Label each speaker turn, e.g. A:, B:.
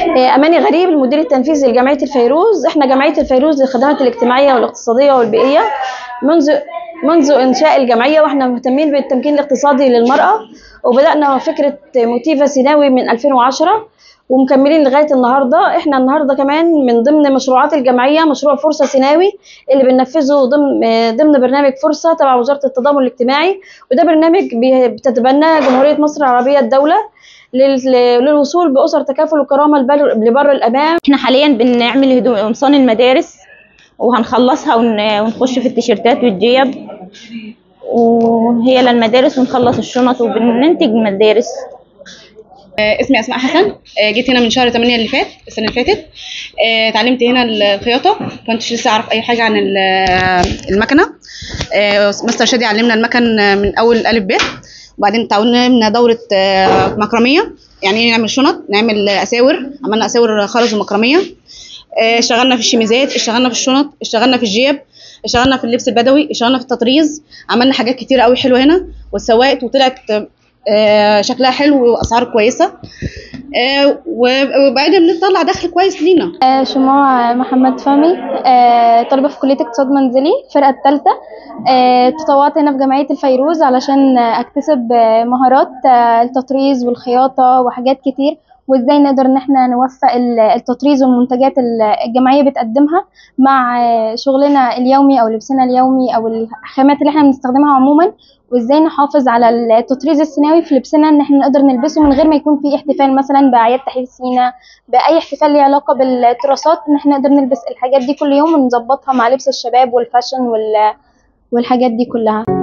A: آه، اماني غريب المدير التنفيذي لجمعيه الفيروز احنا جمعيه الفيروز للخدمات الاجتماعيه والاقتصاديه والبيئيه منذ منذ انشاء الجمعيه واحنا مهتمين بالتمكين الاقتصادي للمراه وبدانا فكره موتيفا سيناوي من 2010 ومكملين لغايه النهارده احنا النهارده كمان من ضمن مشروعات الجمعيه مشروع فرصه سيناوي اللي بننفذه ضمن آه، ضمن برنامج فرصه تبع وزاره التضامن الاجتماعي وده برنامج بي- بتتبناه جمهوريه مصر العربيه الدوله لل- للوصول باسر تكافل وكرامه لبر, لبر الامان
B: احنا حاليا بنعمل هدوم قمصان المدارس وهنخلصها ون- ونخش في التيشيرتات والجيب وهي للمدارس ونخلص الشنط وبننتج مدارس
C: آه، اسمي اسماء حسن آه، جيت هنا من شهر 8 اللي فات السنه اللي فاتت آه، اتعلمت هنا الخياطه كنتش لسه اعرف اي حاجه عن ال- آه، المكنه آه، مستر شادي علمنا المكن آه، من اول الف ب وبعدين تعلمنا دوره آه، مكرميه يعني ايه نعمل شنط نعمل اساور عملنا اساور خرز ومكرميه آه، اشتغلنا في الشميزات اشتغلنا في الشنط اشتغلنا في الجيب اشتغلنا في اللبس البدوي اشتغلنا في التطريز عملنا حاجات كتير قوي حلوه هنا واتسوقت وطلعت آه، شكلها حلو واسعار كويسه آه، وبعدين بنطلع دخل كويس لينا
D: آه، شموع محمد فهمي آه، طالبة في كلية اقتصاد منزلي الفرقة الثالثة تطوعت هنا في جمعية الفيروز علشان آه، أكتسب آه، مهارات آه، التطريز والخياطة وحاجات كتير وازاي نقدر ان احنا نوفق ال- التطريز والمنتجات ال- الجمعية بتقدمها مع آه، شغلنا اليومي او لبسنا اليومي او الخامات اللي احنا بنستخدمها عموما وازاي نحافظ على التطريز السيناوي في لبسنا ان احنا نقدر نلبسه من غير ما يكون في احتفال مثلا باعياد تحرير سينا باي احتفال ليه علاقه بالتراثات ان احنا نقدر نلبس الحاجات دي كل يوم ونظبطها مع لبس الشباب والفاشن وال والحاجات دي كلها